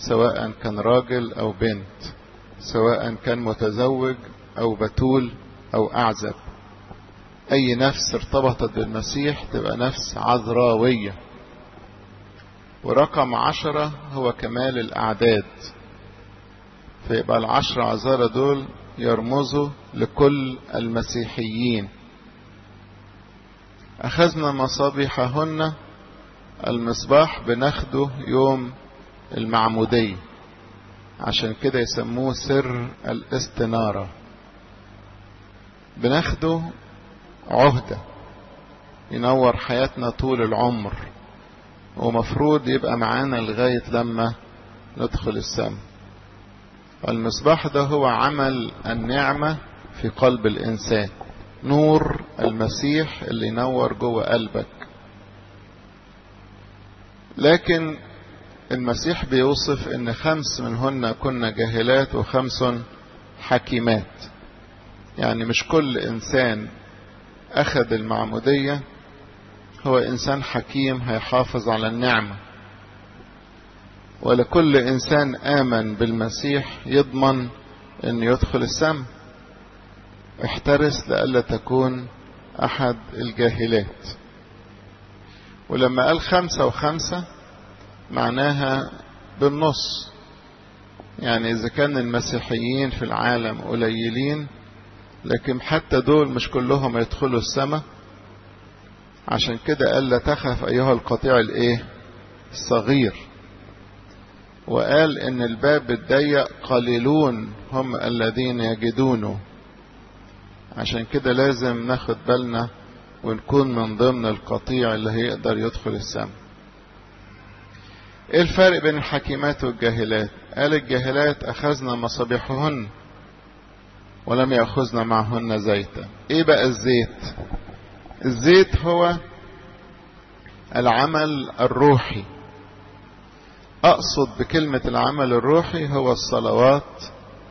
سواء كان راجل أو بنت سواء كان متزوج أو بتول أو أعزب أي نفس ارتبطت بالمسيح تبقى نفس عذراوية ورقم عشرة هو كمال الأعداد فيبقى العشر عذارى دول يرمزوا لكل المسيحيين أخذنا مصابيحهن المصباح بناخده يوم المعمودية عشان كده يسموه سر الاستنارة بناخده عهدة ينور حياتنا طول العمر ومفروض يبقى معانا لغاية لما ندخل السماء المصباح ده هو عمل النعمة في قلب الإنسان نور المسيح اللي ينور جوه قلبك لكن المسيح بيوصف ان خمس منهن كنا جاهلات وخمس حكيمات يعني مش كل انسان اخذ المعمودية هو انسان حكيم هيحافظ على النعمة ولكل انسان امن بالمسيح يضمن ان يدخل السماء احترس لئلا تكون احد الجاهلات ولما قال خمسة وخمسة معناها بالنص يعني إذا كان المسيحيين في العالم قليلين لكن حتى دول مش كلهم يدخلوا السماء عشان كده قال لا تخف أيها القطيع الإيه الصغير وقال إن الباب الضيق قليلون هم الذين يجدونه عشان كده لازم ناخد بالنا ونكون من ضمن القطيع اللي هيقدر يدخل السماء ايه الفرق بين الحكيمات والجاهلات قال الجاهلات اخذنا مصابيحهن ولم ياخذنا معهن زيتا ايه بقى الزيت الزيت هو العمل الروحي اقصد بكلمة العمل الروحي هو الصلوات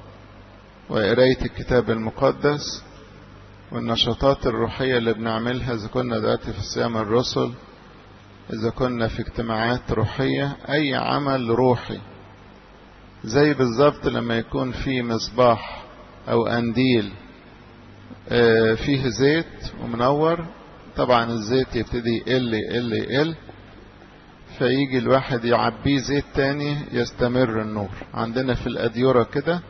وقراية الكتاب المقدس والنشاطات الروحية اللي بنعملها إذا كنا دلوقتي في صيام الرسل إذا كنا في اجتماعات روحية أي عمل روحي زي بالظبط لما يكون في مصباح أو أنديل فيه زيت ومنور طبعا الزيت يبتدي يقل يقل يقل فيجي الواحد يعبيه زيت تاني يستمر النور عندنا في الأديرة كده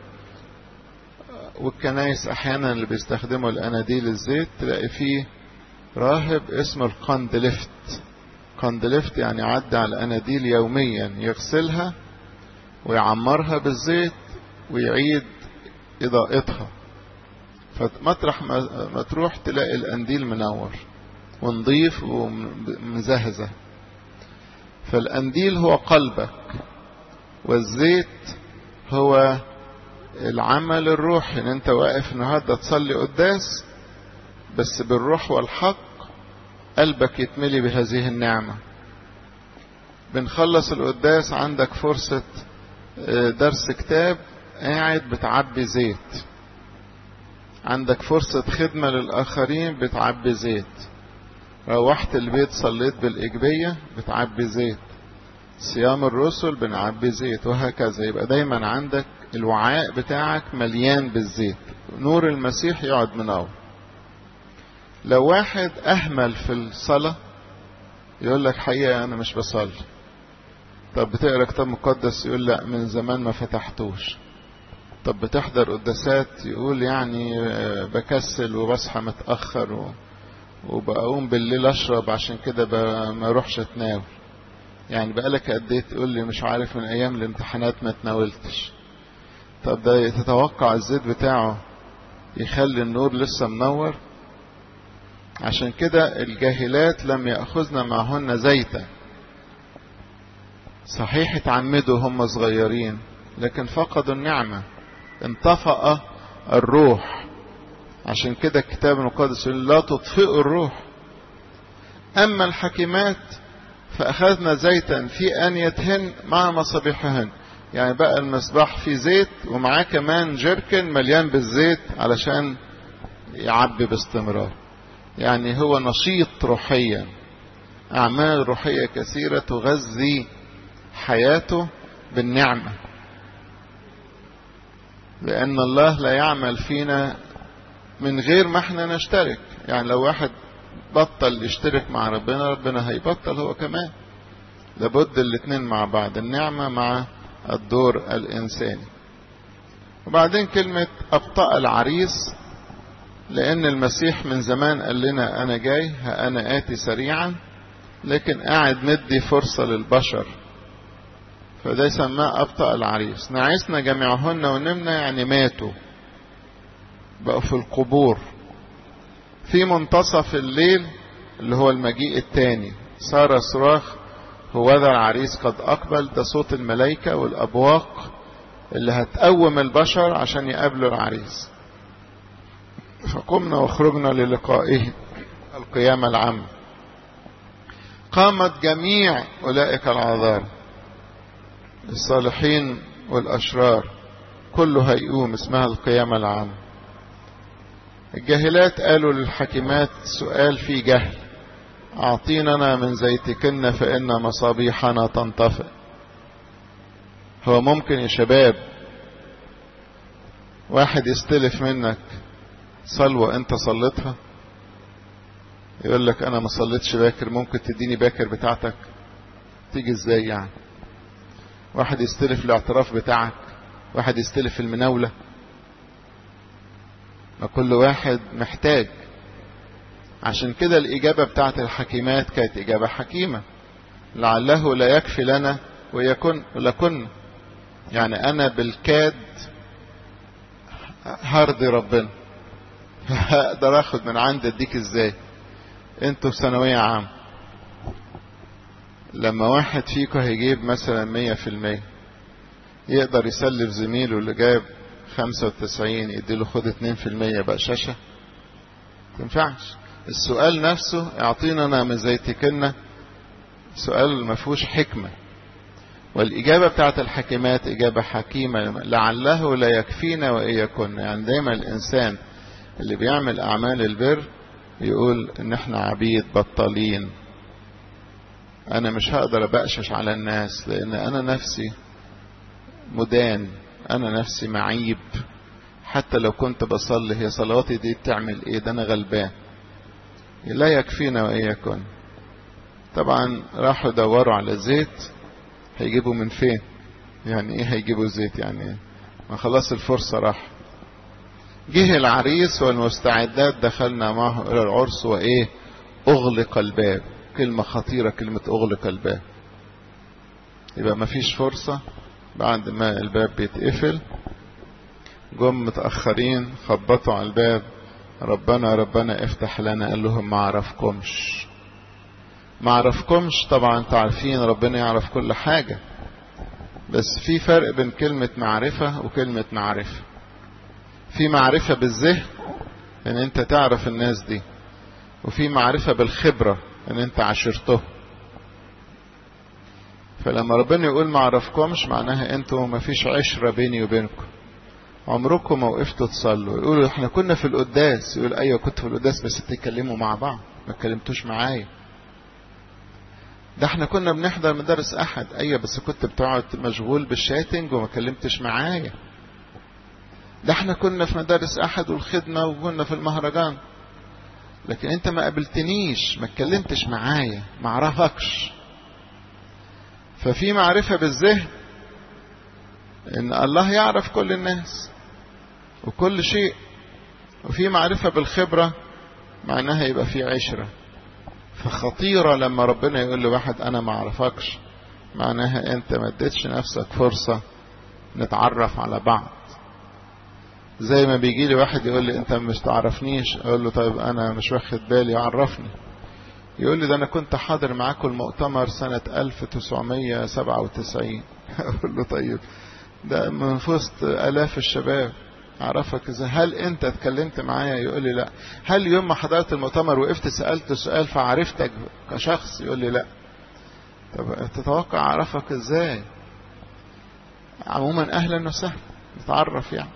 والكنايس احيانا اللي بيستخدموا الاناديل الزيت تلاقي فيه راهب اسمه القندلفت قندلفت يعني يعدي على الاناديل يوميا يغسلها ويعمرها بالزيت ويعيد اضاءتها فمطرح ما تروح تلاقي الانديل منور ونضيف ومزهزه فالانديل هو قلبك والزيت هو العمل الروحي ان انت واقف النهارده تصلي قداس بس بالروح والحق قلبك يتملي بهذه النعمة بنخلص القداس عندك فرصة درس كتاب قاعد بتعبي زيت عندك فرصة خدمة للآخرين بتعبي زيت روحت البيت صليت بالإيجابية بتعبي زيت صيام الرسل بنعبي زيت وهكذا يبقى دايما عندك الوعاء بتاعك مليان بالزيت نور المسيح يقعد منور لو واحد اهمل في الصلاة يقول لك حقيقة انا مش بصلي طب بتقرا كتاب مقدس يقول لا من زمان ما فتحتوش طب بتحضر قداسات يقول يعني بكسل وبصحى متأخر و... وبقوم بالليل اشرب عشان كده ما اروحش اتناول يعني بقالك قد ايه تقول لي مش عارف من ايام الامتحانات ما تناولتش طب ده تتوقع الزيت بتاعه يخلي النور لسه منور عشان كده الجاهلات لم يأخذن معهن زيتا صحيح اتعمدوا هم صغيرين لكن فقدوا النعمة انطفأ الروح عشان كده الكتاب المقدس يقول لا تطفئوا الروح أما الحكيمات فأخذنا زيتا في أنيتهن مع مصابيحهن يعني بقى المصباح فيه زيت ومعاه كمان جيركن مليان بالزيت علشان يعبي باستمرار يعني هو نشيط روحيا أعمال روحية كثيرة تغذي حياته بالنعمة لأن الله لا يعمل فينا من غير ما احنا نشترك يعني لو واحد بطل يشترك مع ربنا ربنا هيبطل هو كمان لابد الاتنين مع بعض النعمة مع الدور الإنساني وبعدين كلمة أبطأ العريس لأن المسيح من زمان قال لنا أنا جاي ها أنا آتي سريعا لكن قاعد مدي فرصة للبشر فده يسماه أبطأ العريس نعسنا جميعهن ونمنا يعني ماتوا بقوا في القبور في منتصف الليل اللي هو المجيء الثاني صار صراخ هو ذا العريس قد أقبل ده صوت الملائكة والأبواق اللي هتقوم البشر عشان يقابلوا العريس فقمنا وخرجنا للقائه القيامة العامة قامت جميع أولئك العذار الصالحين والأشرار كله هيقوم اسمها القيامة العامة الجاهلات قالوا للحكيمات سؤال في جهل أعطيننا من زيتكن فإن مصابيحنا تنطفئ هو ممكن يا شباب واحد يستلف منك صلوة انت صليتها يقول لك انا ما صليتش باكر ممكن تديني باكر بتاعتك تيجي ازاي يعني واحد يستلف الاعتراف بتاعك واحد يستلف المناولة ما كل واحد محتاج عشان كده الإجابة بتاعت الحكيمات كانت إجابة حكيمة لعله لا يكفي لنا ويكن لكن يعني أنا بالكاد هرضي ربنا هقدر اخد من عند اديك ازاي انتوا في ثانوية عام لما واحد فيكم هيجيب مثلا مية في المية يقدر يسلف زميله اللي جاب خمسة وتسعين يديله خد اتنين في المية بقى شاشة تنفعش السؤال نفسه اعطينا من زيتكنا سؤال ما فيهوش حكمة والإجابة بتاعت الحكيمات إجابة حكيمة لعله لا يكفينا وإن يكن يعني دايما الإنسان اللي بيعمل أعمال البر يقول إن إحنا عبيد بطالين أنا مش هقدر أبقشش على الناس لأن أنا نفسي مدان أنا نفسي معيب حتى لو كنت بصلي هي صلواتي دي بتعمل إيه ده أنا غلبان لا يكفينا وإن يكن طبعا راحوا دوروا على زيت هيجيبوا من فين يعني ايه هيجيبوا زيت يعني إيه؟ ما خلاص الفرصة راح جه العريس والمستعدات دخلنا معه الى العرس وايه اغلق الباب كلمة خطيرة كلمة اغلق الباب يبقى ما فيش فرصة بعد ما الباب بيتقفل جم متأخرين خبطوا على الباب ربنا ربنا افتح لنا قال لهم ما عرفكمش ما عرفكمش طبعا انتوا عارفين ربنا يعرف كل حاجة بس في فرق بين كلمة معرفة وكلمة معرفة في معرفة بالذهن ان انت تعرف الناس دي وفي معرفة بالخبرة ان انت عاشرته فلما ربنا يقول ما عرفكمش معناها انتوا ما فيش عشرة بيني وبينكم عمركم ما وقفتوا تصلوا يقولوا احنا كنا في القداس يقول ايوه كنت في القداس بس بتتكلموا مع بعض ما اتكلمتوش معايا ده احنا كنا بنحضر مدارس احد ايوه بس كنت بتقعد مشغول بالشاتنج وما كلمتش معايا ده احنا كنا في مدارس احد والخدمة وكنا في المهرجان لكن انت ما قابلتنيش ما اتكلمتش معايا ما اعرفكش ففي معرفة بالذهن ان الله يعرف كل الناس وكل شيء وفي معرفة بالخبرة معناها يبقى في عشرة فخطيرة لما ربنا يقول لواحد انا ما اعرفكش معناها انت ما اديتش نفسك فرصة نتعرف على بعض زي ما بيجي لي واحد يقول لي انت مش تعرفنيش اقول له طيب انا مش واخد بالي عرفني يقول لي ده انا كنت حاضر معاكم المؤتمر سنة 1997 اقول له طيب ده من وسط الاف الشباب اعرفك ازاي هل انت اتكلمت معايا يقول لي لا هل يوم ما حضرت المؤتمر وقفت سألت سؤال فعرفتك كشخص يقول لي لا طب تتوقع اعرفك ازاي عموما اهلا وسهلا نتعرف يعني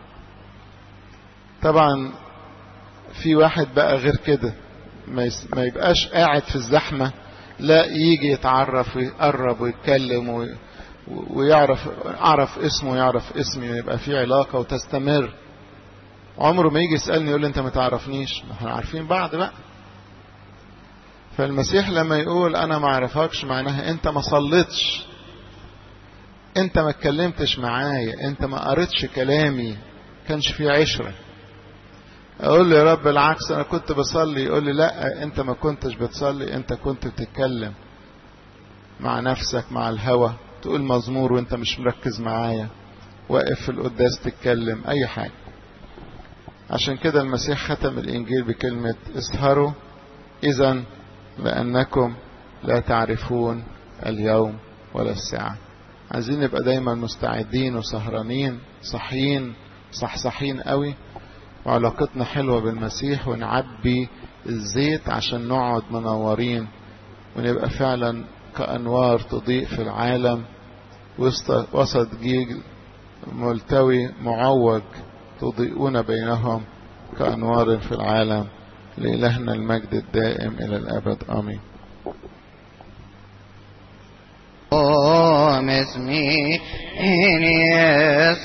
طبعا في واحد بقى غير كده ما يبقاش قاعد في الزحمة لا يجي يتعرف ويقرب ويتكلم ويعرف اعرف اسمه يعرف اسمي ويبقى في علاقة وتستمر عمره ما يجي يسألني يقول لي انت ما تعرفنيش ما احنا عارفين بعض بقى فالمسيح لما يقول انا ما اعرفكش معناها انت ما صليتش انت ما اتكلمتش معايا انت ما قريتش كلامي كانش في عشرة اقول له يا رب العكس انا كنت بصلي يقول لي لا انت ما كنتش بتصلي انت كنت بتتكلم مع نفسك مع الهوى تقول مزمور وانت مش مركز معايا واقف في القداس تتكلم اي حاجة عشان كده المسيح ختم الانجيل بكلمة اسهروا اذا لانكم لا تعرفون اليوم ولا الساعة عايزين نبقى دايما مستعدين وسهرانين صحيين صحصحين قوي وعلاقتنا حلوة بالمسيح ونعبي الزيت عشان نقعد منورين ونبقى فعلا كأنوار تضيء في العالم وسط وسط جيل ملتوي معوج تضيئون بينهم كأنوار في العالم لإلهنا المجد الدائم إلى الأبد آمين اسمي